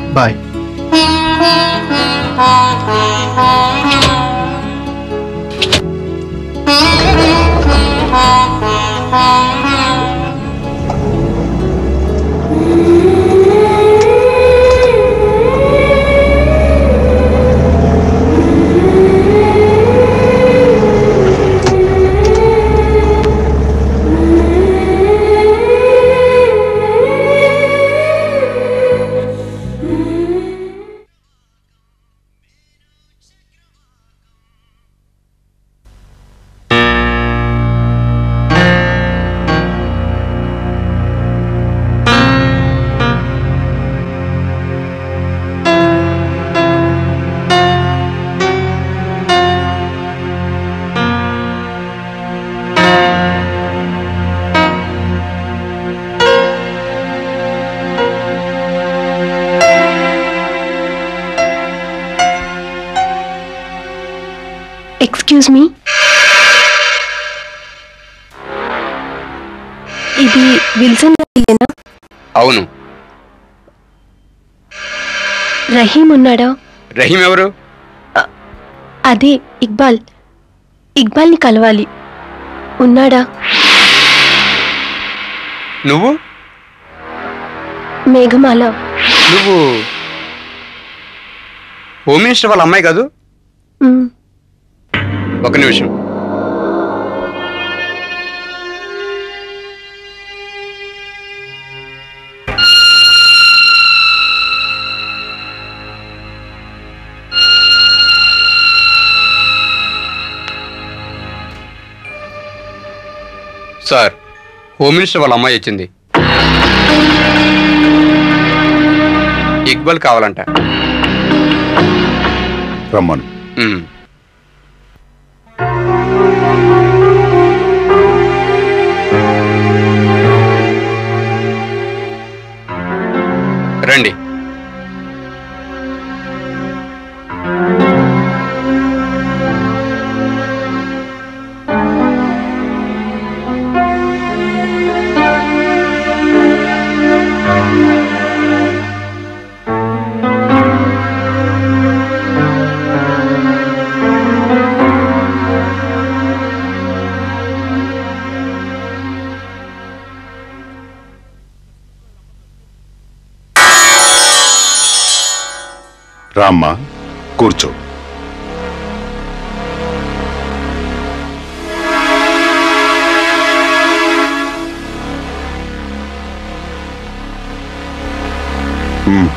Bye excuse me ఇది Wilson గారిదేనా అవును రహీం ఉన్నాడా రహీం ఎవరు అదే ఇక్బాల్ ఇక్బాల్ని కలవాలి ఉన్నాడా నువ్వు మేఘమాల నువ్వు హోమ్ మినిస్టర్ వాళ్ళ అమ్మాయి కాదు మ్, ఒక నిమిషం సార్ హోమ్ మినిస్టర్ వాళ్ళ అమ్మాయి వచ్చింది ఇక్బల్ కావాలంట రమ్మను మ్. రండి రామ్మా కూర్చో మ్మ్.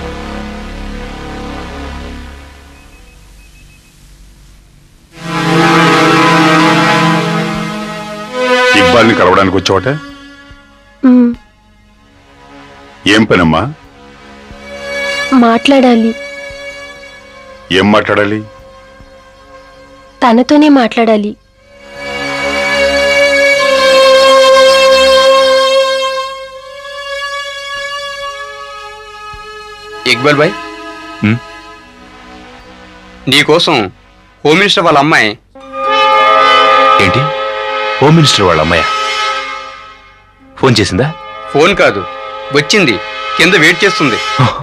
ఇక్బాల్ని కలవడానికి వచ్చావట మ్, ఏం పనమ్మా మాట్లాడాలి ఏం మాట్లాడాలి తనతోనే మాట్లాడాలి ఇక్బల్ భాయ్ హ్మ్? నీకోసం హోమ్ మినిస్టర్ వాళ్ళ అమ్మాయి ఏంటి హోమ్ మినిస్టర్ వాళ్ళ అమ్మాయ ఫోన్ చేసిందా ఫోన్ కాదు వచ్చింది కింద వెయిట్ చేస్తుంది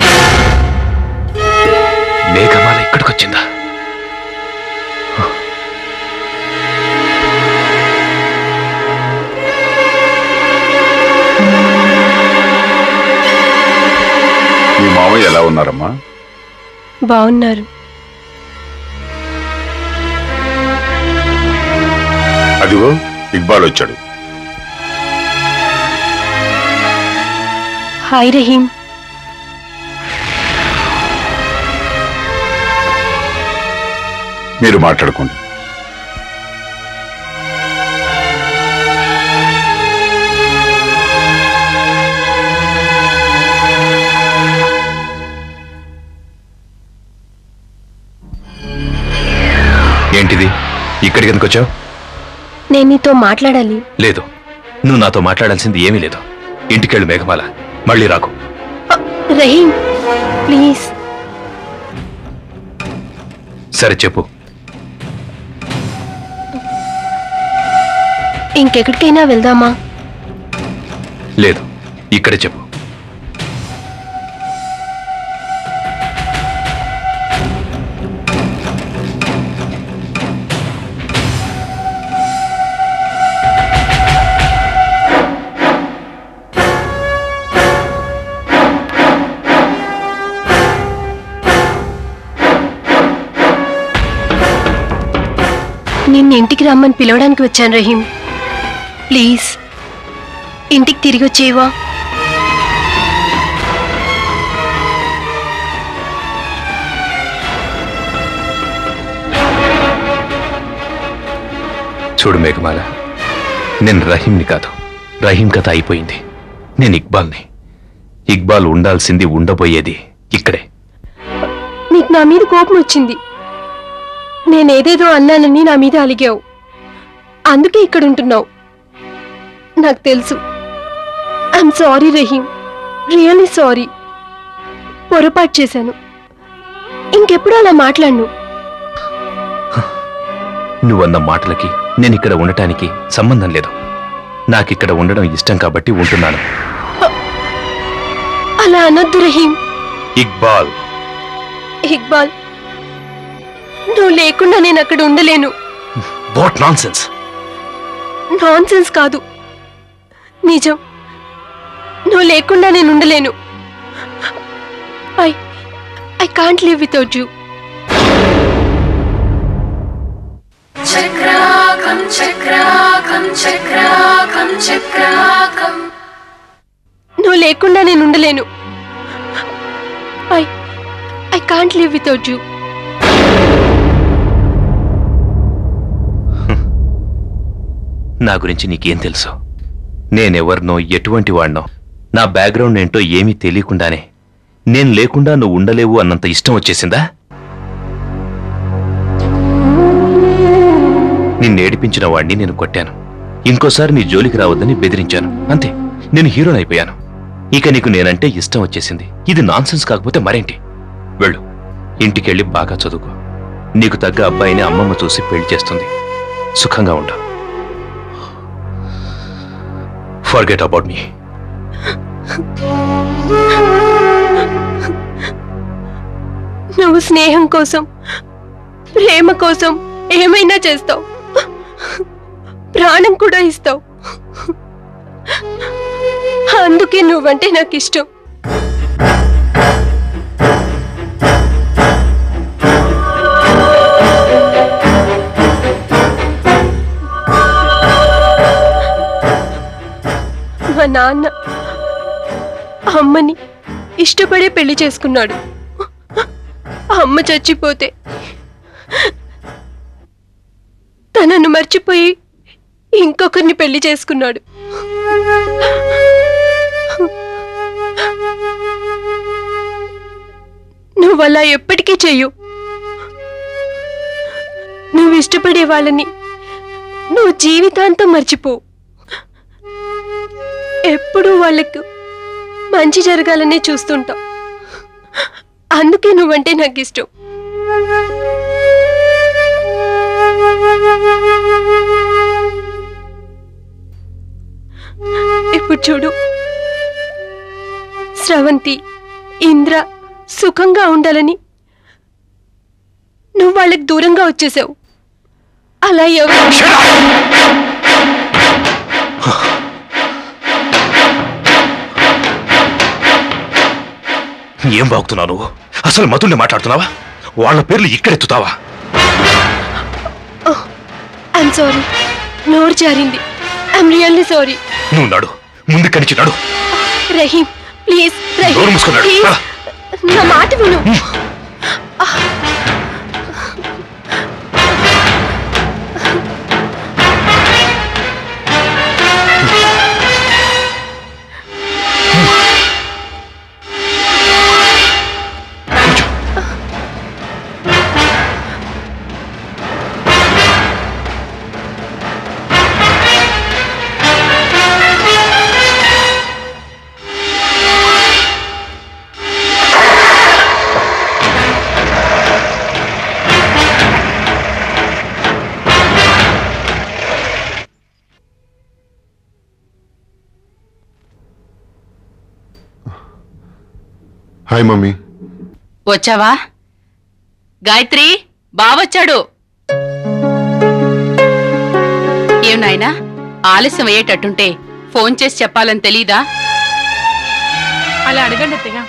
మేఘమాల ఇక్కడికి వచ్చిందా మీ మామయ్య ఎలా ఉన్నారమ్మా బాగున్నారు అదిగో ఇక్బాల్ వచ్చాడు హాయ్ రహీం మీరు మాట్లాడుకోండి ఏంటిది ఇక్కడికి ఎందుకు వచ్చావు నేను నీతో మాట్లాడాలి లేదు నువ్వు నాతో మాట్లాడాల్సింది ఏమీ లేదు ఇంటికెళ్ళు మేఘమాల మళ్ళీ రాకు అ, రహీం ప్లీజ్ సరే చెప్పు ఇంకెక్కడికైనా వెళ్దామా లేదు ఇక్కడే చెప్పు నిన్ను ఇంటికి రమ్మని పిలవడానికి వచ్చాను రహీం ప్లీజ్ ఇంటికి తిరిగి వచ్చేవా చూడు మేఘమాల నేను రహీంని కాదు రహీం కథ అయిపోయింది నేను ఇక్బాల్ని ఇక్బాల్ ఉండాల్సింది ఉండబోయేది ఇక్కడే నీకు నా మీద కోపం వచ్చింది నేనేదేదో అన్నానని నా మీద అలిగావు అందుకే ఇక్కడ ఉంటున్నావు నాకు తెలుసు I'm sorry Rahim really sorry పొరపాటు చేశాను ఇంకెప్పుడు అలా మాట్లాడను నువ్వన్న మాటలకి నేను ఇక్కడ ఉండటానికి సంబంధం లేదు నాకిక్కడ ఉండడం ఇష్టం కాబట్టి ఉంటున్నాను అలా అనొద్దు రహీం ఇక్బాల్ ఇక్బాల్ నువ్వు లేకుండా నేను అక్కడ ఉండలేను వాట్ నాన్ సెన్స్ నాన్ కాదు నిజం నువ్వు లేకుండా నేను ఉండలేను I I can't live without you చక్రాకం చక్రాకం చక్రాకం చక్రాకం నువ్వు లేకుండా నేను ఉండలేను I I can't live without you నా గురించి నీకేం తెలుసు నేనెవరినో ఎటువంటి వాడినో నా బ్యాక్గ్రౌండ్ ఏంటో ఏమీ తెలియకుండానే నేను లేకుండా నువ్వు ఉండలేవు అన్నంత ఇష్టం వచ్చేసిందా నిన్ను ఏడిపించిన వాడిని నేను కొట్టాను ఇంకోసారి నీ జోలికి రావద్దని బెదిరించాను అంతే నేను హీరోనైపోయాను ఇక నీకు నేనంటే ఇష్టం వచ్చేసింది ఇది నాన్సెన్స్ కాకపోతే మరేంటి వెళ్ళు ఇంటికెళ్ళి బాగా చదువుకో నీకు తగ్గ అబ్బాయిని అమ్మమ్మ చూసి పెళ్లి చేస్తుంది సుఖంగా ఉండు ఫర్గెట్ అబౌట్ మీ నువ్వు స్నేహం కోసం ప్రేమ కోసం ఏమైనా చేస్తావు ప్రాణం కూడా ఇస్తావు అందుకే నువ్వంటే నాకు ఇష్టం మా నాన్న అమ్మని ఇష్టపడే పెళ్లి చేసుకున్నాడు అమ్మ చచ్చిపోతే తనను మర్చిపోయి ఇంకొకరిని పెళ్లి చేసుకున్నాడు నువ్వలా ఎప్పటికీ చెయ్యు నువ్వు ఇష్టపడే వాళ్ళని నువ్వు జీవితాంతం మర్చిపో ఎప్పుడూ వాళ్ళకు మంచి జరగాలనే చూస్తుంటావు అందుకే నువ్వంటే నాకు ఇష్టం ఇప్పుడు చూడు స్రవంతి ఇంద్ర సుఖంగా ఉండాలని నువ్వు వాళ్ళకి దూరంగా వచ్చేసావు అలా ఎవరు ఏం బాగుతున్నావు నువ్వు అసలు మతుల్ని మాట్లాడుతున్నావా వాళ్ళ పేర్లు ఇక్కడెత్తుతావా ఐఎమ్ సారీ నోరు జారింది ఐఎమ్ రియల్లీ సారీ నువ్వు నడు ముందు కనిచి నడు రహీం ప్లీజ్ రహీం నోరు మూసుకున్నాడు. ప్లీజ్ రా. నా మాట విను కూర్చో హాయ్ మమ్మీ వచ్చావా గాయత్రి బావొచ్చాడు ఏం నాయనా ఆలస్యం అయ్యేటట్టుంటే ఫోన్ చేసి చెప్పాలని తెలీదా అలా అడగండి అత్తయ్య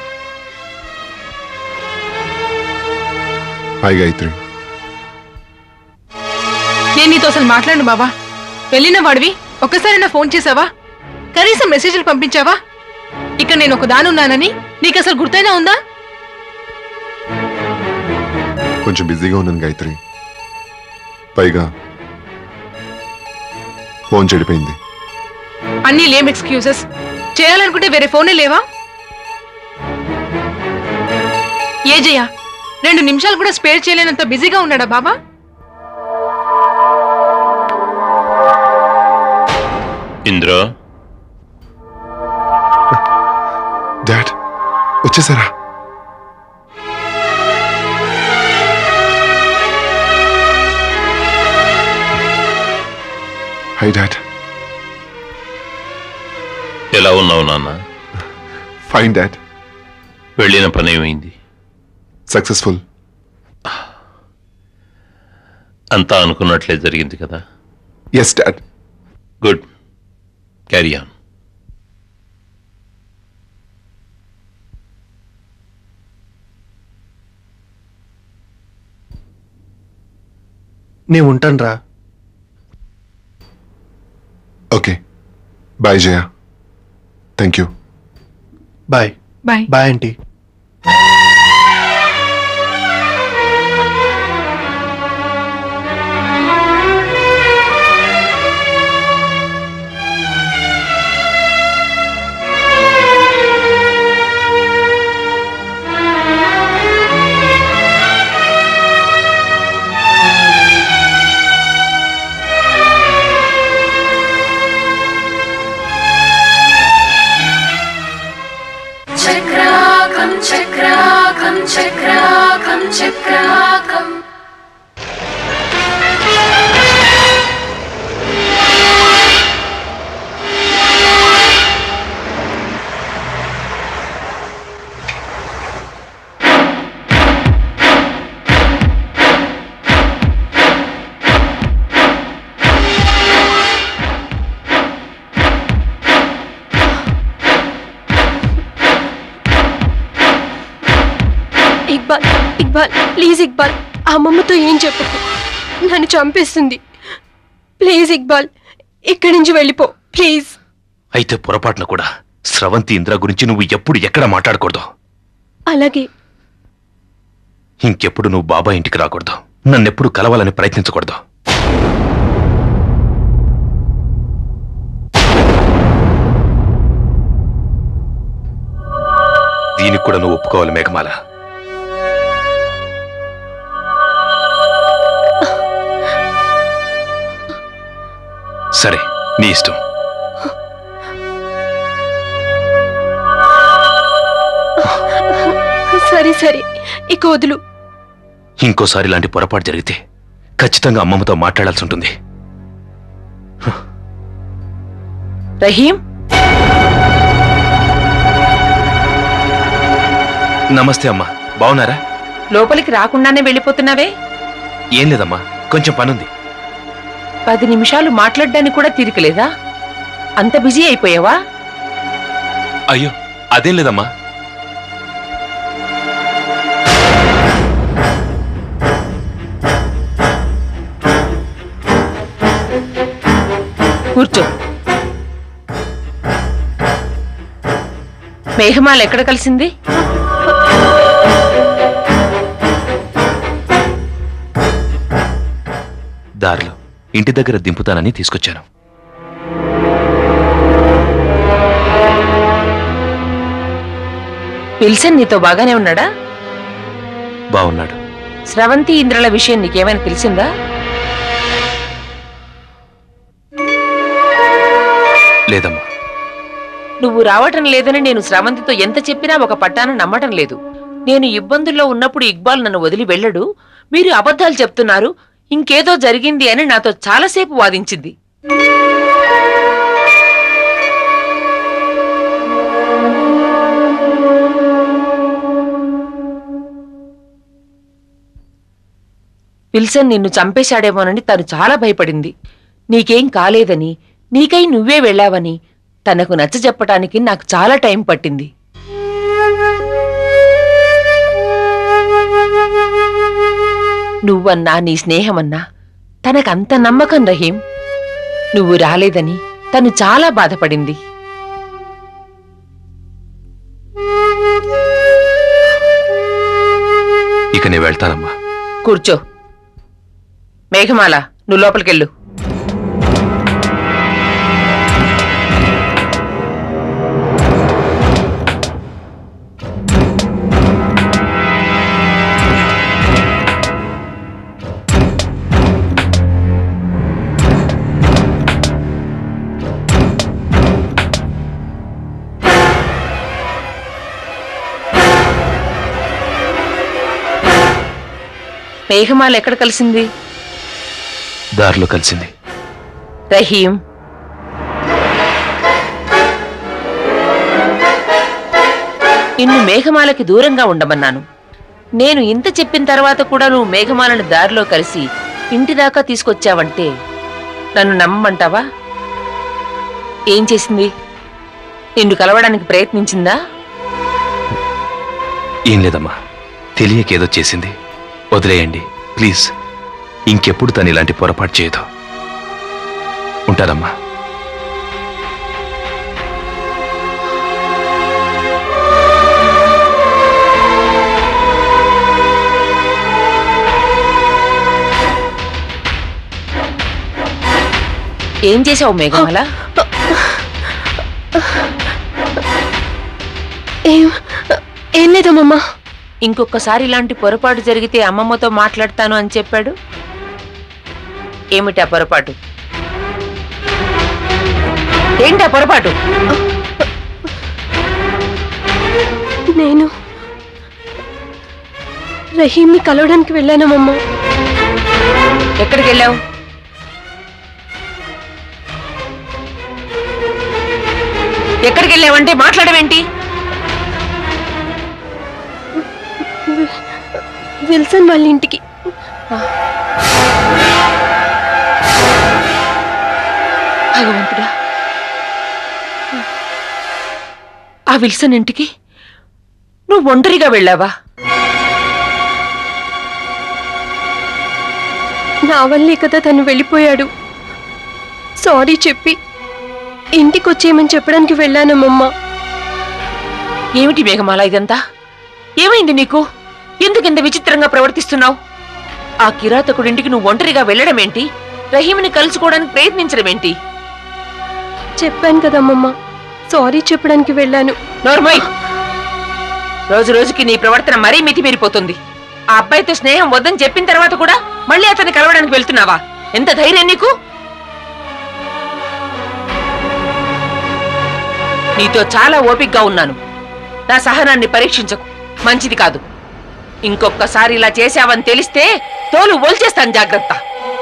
హాయ్ గాయత్రి నేను నీతో అసలు మాట్లాడు బావా వెళ్ళిన వాడివి ఒక్కసారైనా ఫోన్ చేసావా కనీసం మెసేజ్లు పంపించావా ఇక నేను ఒక దానున్నానని నీకు అసలు గుర్తైనా ఉందా కొంచెం బిజీగా ఉన్నాను గాయత్రి పైగా ఫోన్ చెడిపోయింది అన్నీ లేం ఎక్స్క్యూజెస్ చేయాలనుకుంటే వేరే ఫోనే లేవా ఏ జయ రెండు నిమిషాలు కూడా స్పేర్ చేయలేనంత బిజీగా ఉన్నాడా బాబా ఇంద్ర డాడ్ వచ్చేసారా హై డాడ్ ఎలా ఉన్నావు నాన్న ఫైన్ డాడ్ వెళ్ళిన పని ఏమైంది సక్సెస్ఫుల్ అంతా అనుకున్నట్లే జరిగింది కదా yes dad good carry on నేను ఉంటానురా okay bye Jaya thank you bye bye bye aunty చక్రాకం చక్రాకం చక్రాకం చక్రాకం ఇక్బాల్ ఇక్బాల్ ప్లీజ్ ఇక్బాల్ ఆ అమ్మమ్మతో ఏం చెప్పకు నన్ను చంపేస్తుంది ప్లీజ్ ఇక్బాల్ ఇక్కడి నుంచి వెళ్ళిపో ప్లీజ్ అయితే పొరపాటున కూడా స్రవంతి ఇంద్ర గురించి నువ్వు ఎప్పుడు ఎక్కడ మాట్లాడకూడదు అలాగే ఇంకెప్పుడు నువ్వు బాబా ఇంటికి రాకూడదు నన్నెప్పుడు కలవాలని ప్రయత్నించకూడదు దీనికి కూడా నువ్వు ఒప్పుకోవాలి మేఘమాల సరే నీ ఇష్టం సరే సరే ఇక వదులు ఇంకోసారి ఇలాంటి పొరపాటు జరిగితే ఖచ్చితంగా అమ్మమ్మతో మాట్లాడాల్సి ఉంటుంది రహీం నమస్తే అమ్మా బాగున్నారా లోపలికి రాకుండానే వెళ్ళిపోతున్నావే ఏం లేదమ్మా కొంచెం పనుంది పది నిమిషాలు మాట్లాడడానికి కూడా తీరికలేదా అంత బిజీ అయిపోయావా అయ్యో అదేం లేదమ్మా కూర్చో మేఘమాల ఎక్కడ కలిసింది దారిలో ఇంటి దగ్గర దింపుతానని తీసుకొచ్చాను విల్సన్ నీతో బాగానే ఉన్నాడా బాగున్నాడు స్రవంతి ఇంద్రల విషయం నీకేమైనా తెలిసిందా లేదమ్మా నువ్వు రావటం లేదని నేను స్రవంతితో ఎంత చెప్పినా ఒక పట్టాన నమ్మటం లేదు నేను ఇబ్బందుల్లో ఉన్నప్పుడు ఇక్బాల్ నన్ను వదిలి వెళ్ళడు మీరు అబద్ధాలు చెప్తున్నారు ఇంకేదో జరిగింది అని నాతో చాలాసేపు వాదించింది విల్సన్ నిన్ను చంపేశాడేమోనని తను చాలా భయపడింది నీకేం కాలేదని నీకై నువ్వే వెళ్ళావని తనకు నచ్చజెప్పటానికి నాకు చాలా టైం పట్టింది నువ్వన్నా నీ స్నేహమన్నా తనకంత నమ్మకం రహీం నువ్వు రాలేదని తను చాలా బాధపడింది ఇక నేను వెళ్తానమ్మా కూర్చో మేఘమాల నువ్వు లోపలికెళ్ళు మేఘమాల ఎక్కడ కలిసింది దారిలో కలిసింది రహీం నిన్ను మేఘమాలకి దూరంగా ఉండమన్నాను నేను ఇంత చెప్పిన తర్వాత కూడా నువ్వు మేఘమాలను దారిలో కలిసి ఇంటి దాకా తీసుకొచ్చావంటే నన్ను నమ్మమంటావా ఏం చేసింది నిన్ను కలవడానికి ప్రయత్నించిందా ఏం లేదమ్మా తెలియకేదో చేసింది వదిలేయండి ప్లీజ్ ఇంకెప్పుడు తను ఇలాంటి పొరపాటు చేయదు ఉంటానమ్మా ఏం చేశావు మేఘమాల ఏం ఏం లేదమ్మమ్మ ఇంకొకసారి ఇలాంటి పొరపాటు జరిగితే అమ్మమ్మతో మాట్లాడతాను అని చెప్పాడు ఏమిటా పొరపాటు ఏంటా పొరపాటు నేను రహీంని కలవడానికి వెళ్ళానమ్మమ్మ ఎక్కడికి వెళ్ళావు ఎక్కడికి వెళ్ళావంటే మాట్లాడవేంటి విల్సన్ వాళ్ళ ఇంటికి భగవంతుడా ఆ విల్సన్ ఇంటికి నువ్వు ఒంటరిగా వెళ్ళావా నా వల్లే కదా తను వెళ్ళిపోయాడు సారీ చెప్పి ఇంటికి వచ్చేయమని చెప్పడానికి వెళ్ళానమ్మమ్మ ఏమిటి మేఘమాల ఇదంతా ఏమైంది నీకు ఎందుకు ఇంత విచిత్రంగా ప్రవర్తిస్తున్నావు ఆ కిరాతకుడింటికి నువ్వు ఒంటరిగా వెళ్ళడం ఏంటి రహీంని కలుసుకోవడానికి ప్రయత్నించడం ఏంటి చెప్పాను కదమ్మమ్మ సారీ చెప్పడానికి వెళ్ళాను నోర్మోయ్ రోజు రోజుకి నీ ప్రవర్తన మరీ మితిమీరిపోతుంది ఆ అబ్బాయితో స్నేహం వద్దని చెప్పిన తర్వాత కూడా మళ్ళీ అతన్ని కలవడానికి వెళ్తున్నావా ఎంత ధైర్యం నీకు నీతో చాలా ఓపిగ్గా ఉన్నాను నా సహనాన్ని పరీక్షించకు మంచిది కాదు ఇంకొక్కసారి ఇలా చేశావని తెలిస్తే తోలు ఓల్చేస్తాను జాగ్రత్త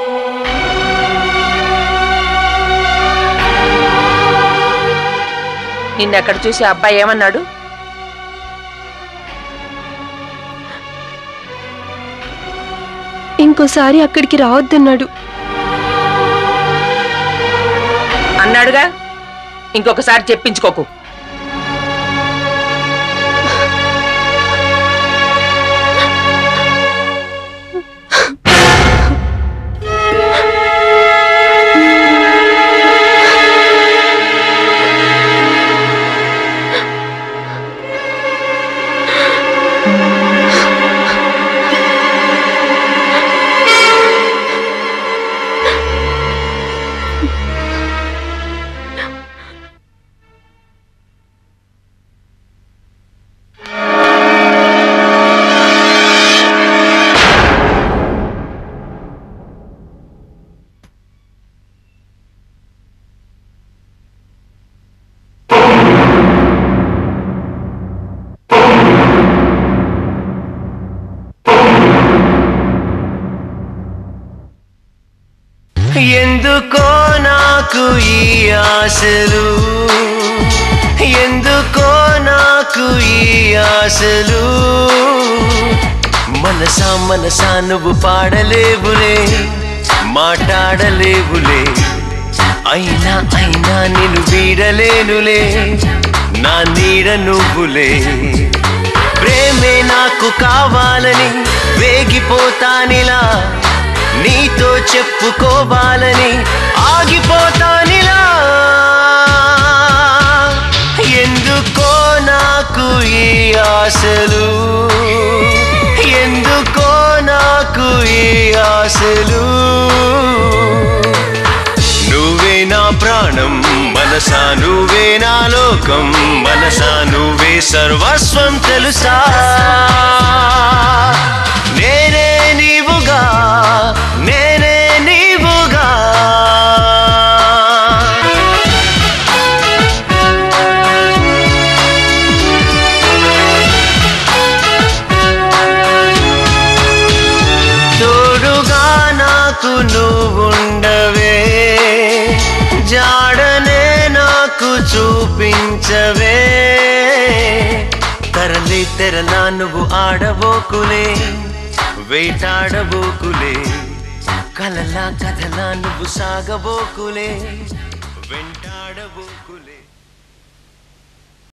నిన్నక్కడ చూసి ఆ అబ్బాయి ఏమన్నాడు ఇంకోసారి అక్కడికి రావద్దన్నాడు అన్నాడుగా ఇంకొకసారి చెప్పించుకోకు ఎందుకో నాకు ఈ ఆశలు ఎందుకో నాకు ఈ ఆశలు మనసా మనసా నువ్వు పాడలేవులే మాట్లాడలేవులే అయినా అయినా నిన్ను వీడలేనులే నా నీడ నువ్వులే ప్రేమే నాకు కావాలని వేగిపోతానిలా నీతో చెప్పుకోవాలని ఆగిపోతానిలా ఎందుకో నాకు ఈ ఆశలు ఎందుకో నాకు ఈ ఆశలు నువ్వే నా ప్రాణం మనసా నువ్వే నా లోకం మనసా నువ్వే సర్వస్వం తెలుసా నేనే నీవుగా నేనే నీవుగా తోడుగా నాకు నువ్వుండవే జాడనే నాకు చూపించవే తరలి తెరలా నువ్వు ఆడబోకులే వేటాడబోకులే కలలా కథలా నువ్వు సాగబోకులే వెంటాడబోకులే